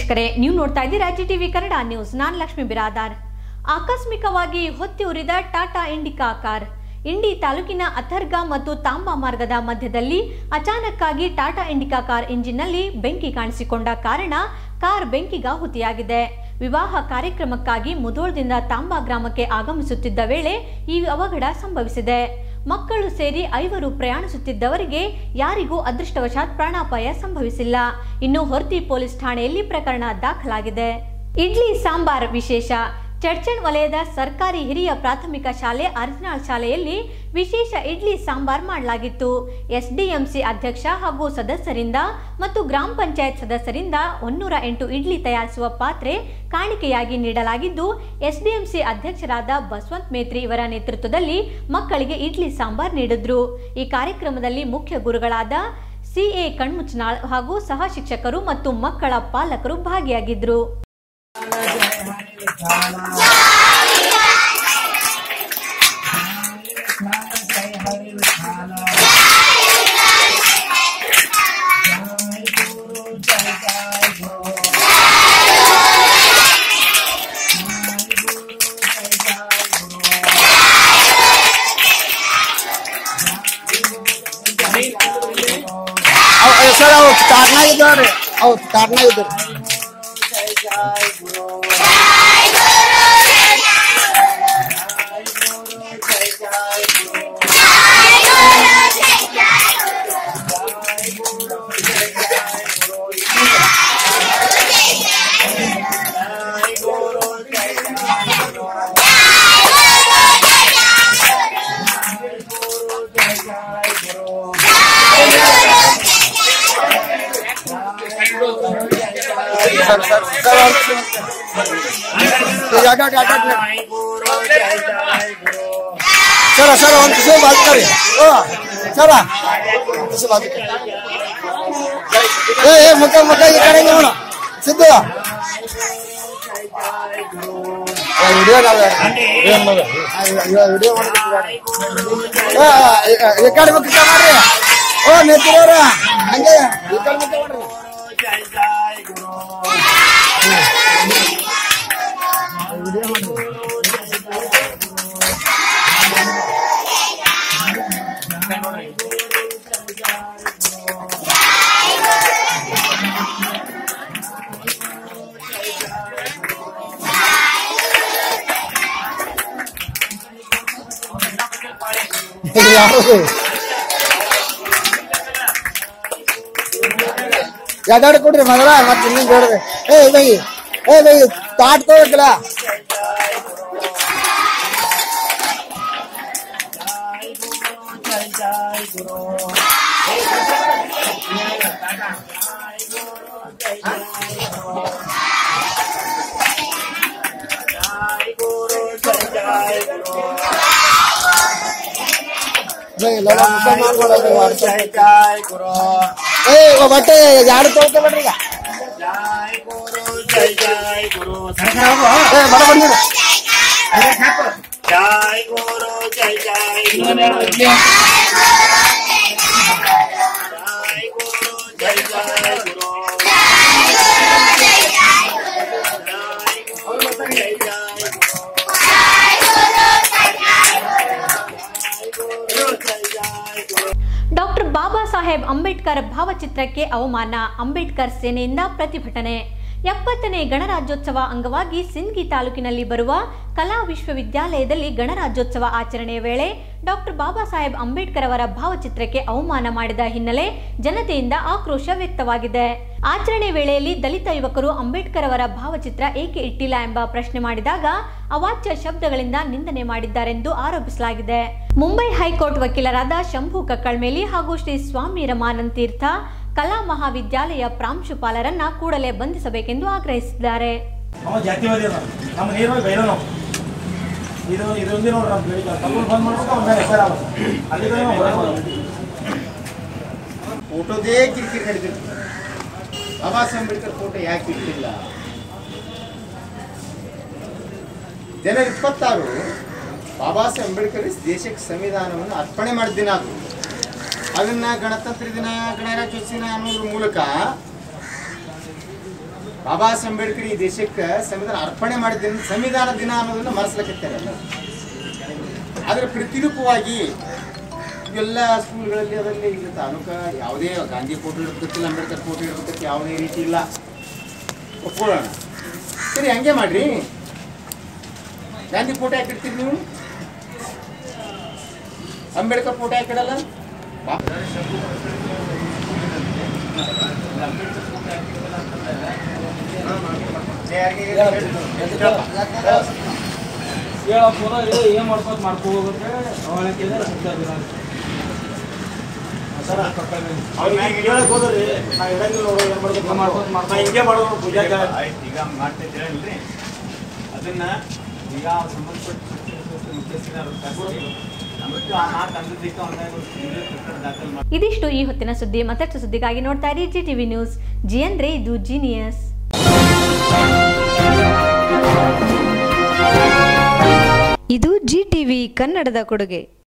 ವೀಕ್ಷಕರೇ ನೀವು ನೋಡ್ತಾ ಇದ್ದೀರಾ ಜಿ ಟಿವಿ ಕನ್ನಡ ನ್ಯೂಸ್ ನಾನು ಲಕ್ಷ್ಮೀ ಬಿರಾದಾರ್ ಆಕಸ್ಮಿಕವಾಗಿ ಹೊತ್ತಿ ಉರಿದ ಟಾಟಾ ಇಂಡಿಕಾ ಕಾರ್ ಇಂಡಿ ತಾಲೂಕಿನ ಅಥರ್ಗಾ ಮತ್ತು ತಾಂಬಾ ಮಾರ್ಗದ ಮಧ್ಯದಲ್ಲಿ ಅಚಾನಕ್ಕಾಗಿ ಟಾಟಾ ಇಂಡಿಕಾ ಕಾರ್ ಇಂಜಿನ್ನಲ್ಲಿ ಬೆಂಕಿ ಕಾಣಿಸಿಕೊಂಡ ಕಾರಣ ಕಾರ್ ಬೆಂಕಿಗಾಹುತಿಯಾಗಿದೆ ವಿವಾಹ ಕಾರ್ಯಕ್ರಮಕ್ಕಾಗಿ ಮುಧೋಳದಿಂದ ತಾಂಬಾ ಗ್ರಾಮಕ್ಕೆ ಆಗಮಿಸುತ್ತಿದ್ದ ವೇಳೆ ಈ ಅವಘಡ ಸಂಭವಿಸಿದೆ ಮಕ್ಕಳು ಸೇರಿ ಐವರು ಪ್ರಯಾಣಿಸುತ್ತಿದ್ದವರಿಗೆ ಯಾರಿಗೂ ಅದೃಷ್ಟವಶಾತ್ ಪ್ರಾಣಾಪಾಯ ಸಂಭವಿಸಿಲ್ಲ ಇನ್ನು ಹೊರ್ತಿ ಪೊಲೀಸ್ ಠಾಣೆಯಲ್ಲಿ ಪ್ರಕರಣ ದಾಖಲಾಗಿದೆ ಇಡ್ಲಿ ಸಾಂಬಾರ್ ವಿಶೇಷ ಚಡ್ಚಣ್ ವಲಯದ ಸರ್ಕಾರಿ ಹಿರಿಯ ಪ್ರಾಥಮಿಕ ಶಾಲೆ ಅರ್ಜನಾಳ್ ಶಾಲೆಯಲ್ಲಿ ವಿಶೇಷ ಇಡ್ಲಿ ಸಾಂಬಾರ್ ಮಾಡಲಾಗಿತ್ತು ಎಸ್ಡಿಎಂಸಿ ಅಧ್ಯಕ್ಷ ಹಾಗೂ ಸದಸ್ಯರಿಂದ ಮತ್ತು ಗ್ರಾಮ ಪಂಚಾಯತ್ ಸದಸ್ಯರಿಂದ ಒನ್ನೂರ ಎಂಟು ಇಡ್ಲಿ ತಯಾರಿಸುವ ಪಾತ್ರೆ ಕಾಣಿಕೆಯಾಗಿ ನೀಡಲಾಗಿದ್ದು ಎಸ್ಡಿಎಂಸಿ ಅಧ್ಯಕ್ಷರಾದ ಬಸವಂತ್ ಮೇತ್ರಿ ಇವರ ನೇತೃತ್ವದಲ್ಲಿ ಮಕ್ಕಳಿಗೆ ಇಡ್ಲಿ ಸಾಂಬಾರ್ ನೀಡಿದ್ರು ಈ ಕಾರ್ಯಕ್ರಮದಲ್ಲಿ ಮುಖ್ಯ ಗುರುಗಳಾದ ಸಿಎ ಕಣ್ಮುಚ್ಚನಾಳ್ ಹಾಗೂ ಸಹ ಶಿಕ್ಷಕರು ಮತ್ತು ಮಕ್ಕಳ ಪಾಲಕರು ಭಾಗಿಯಾಗಿದ್ರು ಅವ್- ಸರ್ ಅವ್ರು ಕಾರ್ನಾಗ ಇದ್ದವ್ರಿ ಅವ್ರು ಕಾರ್ನಾಗ ಇದ್ರು ಸರ್ ಸರ್ ಸರ್ ಅವ್ರು- ಈಗ ಅಡ್ಡ ಅಡ್ಡ ಅಡ್ಡ ಅಡ್ಡ. ಸರ ಸರ ಒಂದು ಕಿಸೆ ಬಾಜ್ಕರಿ ಓ ಸರ ಕಿಸೆ ಬಾಜ್ಕರಿ ಏ ಏ ಮುಖ ಮುಖ ಈ ಕಡೆ ನೋಡ ಸಿದ್ದು ವಿಡಿಯೋ ವಿಡಿಯೋ ಮಾಡ್ಬೇಕು ಈ ಕಡೆ ಮುಖ ಮಾಡ್ರಿ ಓ ನೆತ್ತಿರೋರ ಹಂಗೆ ಈ ಕಡೆ ಮುಖ ಮಾಡ್ರಿ ಇದು ಯಾರು ಎದಾಡ್ ಕೊಡ್ರಿ ಮೊದಲ ಮತ್ತೆ ಇನ್ನೊಂದು ನೋಡ್ರಿ ಏ ಬೈ ಏ ಬೈ ತಾಟ್ ತಗೋಬೇಕಲ್ಲ ಬೈ ಲೋಲ ಮುಖ ಮಾಡ್ಕೊಡೋದು ವಾಟ್ಸಪ್ ಏ ಇವ ಬಟ್ಟೆ ಯಾರು ತಗೋಬೇಡ್ರಿ ಈಗ ಏ ಬಡ ಬಂದಿರು ಡಾಕ್ಟರ್ ಬಾಬಾ ಸಾಹೇಬ್ ಅಂಬೇಡ್ಕರ್ ಭಾವಚಿತ್ರಕ್ಕೆ ಅವಮಾನ ಅಂಬೇಡ್ಕರ್ ಸೇನೆಯಿಂದ ಪ್ರತಿಭಟನೆ ಎಪ್ಪತ್ತನೇ ಗಣರಾಜ್ಯೋತ್ಸವ ಅಂಗವಾಗಿ ಸಿಂದಗಿ ತಾಲೂಕಿನಲ್ಲಿ ಬರುವ ಕಲಾ ವಿಶ್ವವಿದ್ಯಾಲಯದಲ್ಲಿ ಗಣರಾಜ್ಯೋತ್ಸವ ಆಚರಣೆಯ ವೇಳೆ ಡಾಕ್ಟರ್ ಬಾಬಾ ಸಾಹೇಬ್ ಅಂಬೇಡ್ಕರ್ ಅವರ ಭಾವಚಿತ್ರಕ್ಕೆ ಅವಮಾನ ಮಾಡಿದ ಹಿನ್ನೆಲೆ ಜನತೆಯಿಂದ ಆಕ್ರೋಶ ವ್ಯಕ್ತವಾಗಿದೆ ಆಚರಣೆ ವೇಳೆಯಲ್ಲಿ ದಲಿತ ಯುವಕರು ಅಂಬೇಡ್ಕರ್ ಅವರ ಭಾವಚಿತ್ರ ಏಕೆ ಇಟ್ಟಿಲ್ಲ ಎಂಬ ಪ್ರಶ್ನೆ ಮಾಡಿದಾಗ ಅವಾಚ್ಯ ಶಬ್ದಗಳಿಂದ ನಿಂದನೆ ಮಾಡಿದ್ದಾರೆಂದು ಆರೋಪಿಸಲಾಗಿದೆ ಮುಂಬೈ ಹೈಕೋರ್ಟ್ ವಕೀಲರಾದ ಶಂಭು ಕಕ್ಕಳ್ಮೇಲಿ ಹಾಗೂ ಶ್ರೀ ಸ್ವಾಮಿ ರಮಾನಂದ್ ತೀರ್ಥ ಕಲಾ ಮಹಾವಿದ್ಯಾಲಯ ಪ್ರಾಂಶುಪಾಲರನ್ನ ಕೂಡಲೇ ಬಂಧಿಸಬೇಕೆಂದು ಆಗ್ರಹಿಸಿದ್ದಾರೆ ಅವ ಜಾತಿವಾದಿ ಅದ ನಮ್ಮ ನೇರವಾಗಿ ಬೈದ ನಾವು ಇದು ಇದೊಂದೇ ನೋಡ್ರಿ ನಮ್ಮ ಬೆಳಿಗ್ಗೆ ತಗೊಂಡು ಬಂದ್ ಮಾಡ್ಬೇಕು ಅವ್ನ ಮೇಲೆ ಹೆಸರು ಆಗುತ್ತೆ ಅಲ್ಲಿ ಕಡೆ ನಾವು ಹೊರಗೆ ಬರ್ತೀವಿ. ಫೋಟೋದೇ ಕಿರಿಕಿರಿ ನಡೆದಿತ್ತು ಬಾಬಾ ಸಾಹೇಬ್ ಅಂಬೇಡ್ಕರ್ ಫೋಟೋ ಯಾಕೆ ಇಟ್ಟಿಲ್ಲ ಜನವರಿ ಇಪ್ಪತ್ತಾರು ಬಾಬಾ ಸಾಹೇಬ್ ಅಂಬೇಡ್ಕರ್ ದೇಶಕ್ಕೆ ಸಂವಿಧಾನವನ್ನು ಅರ್ಪಣೆ ಮಾಡಿದ ದಿನ ಅದು ಅದನ್ನ ಗಣತಂತ್ರ ದಿನ ಗಣರಾಜ್ಯೋತ್ಸವ ದಿನ ಅನ್ನೋದ್ರ ಮೂಲಕ ಬಾಬಾ ಸಾಹೇಬ್ ಅಂಬೇಡ್ಕರ್ ಈ ದೇಶಕ್ಕೆ ಸಂವಿಧಾನ ಅರ್ಪಣೆ ಮಾಡಿದ ಸಂವಿಧಾನ ದಿನ ಅನ್ನೋದನ್ನ ಮರೆಸ್ಲಕತ್ತಾರೆ ಆದ್ರೆ ಪ್ರತಿರೂಪವಾಗಿ ಎಲ್ಲ ಸ್ಕೂಲ್ಗಳಲ್ಲಿ ಅದರಲ್ಲಿ ಈಗ ತಾಲೂಕ ಯಾವುದೇ ಗಾಂಧಿ ಫೋಟೋ ಇಡಬೇಕಿಲ್ಲ ಅಂಬೇಡ್ಕರ್ ಫೋಟೋ ಇಡಬೇಕಂತ ಯಾವುದೇ ರೀತಿ ಇಲ್ಲ ಒಪ್ಕೊಳ್ಳೋಣ ಸರಿ ಹಂಗೆ ಮಾಡ್ರಿ ಗಾಂಧಿ ಫೋಟೋ ಹಾಕಿಡ್ತೀರಿ ನೀವು ಅಂಬೇಡ್ಕರ್ ಫೋಟೋ ಹಾಕಿಡಲ್ಲ ಬಾ- ಹೇಳಪ್ಪ ಹೋದ್ರೆ ಏನ್ ಮಾಡ್ಕೋತ ಮಾಡ್ಕೋಬೇಕು ಅವಳ ಕೇಳಿದ್ರೆ ಸರ್ ಹೇಳಕ್ ಹೋದ್ರಿ ನಾ ಇಡಂಗಿಲ್ಲ ನೋಡು ಏನ್ ಮಾಡ್ಬೇಕು ಮಾಡ್ಕೋತ ಮಾಡ್ತಾ ಹಿಂಗೆ ಮಾಡೋದು ಪೂಜಾ ಆಯ್ತು ಈಗ ಮಾಡ್ತಿದ್ದೀರ ಇಲ್ರಿ ಅದನ್ನ ಈಗ ಸಂಬಂಧಪಟ್ಟ ಮುಖ್ಯಸ್ಥರ ನಮಗೆ ಆ ನಾಲ್ಕು ಅಂದದಿಕ್ಕ ಒಂದು ದಾಖಲು ಮಾಡಿ ಇದಿಷ್ಟು ಈ ಹೊತ್ತಿನ ಸುದ್ದಿ ಮತ್ತಷ್ಟು ಸುದ್ದಿಗಾಗಿ ನೋಡ್ತಾ ಇರಿ ಜಿ ಟಿವಿ ನ್ಯೂಸ್ ಜಿ ಅಂದ್ರೆ ಇದು ಜೀನಿಯಸ್ ಇದು ಜಿ ಟಿವಿ ಕನ್ನಡದ ಕೊಡುಗೆ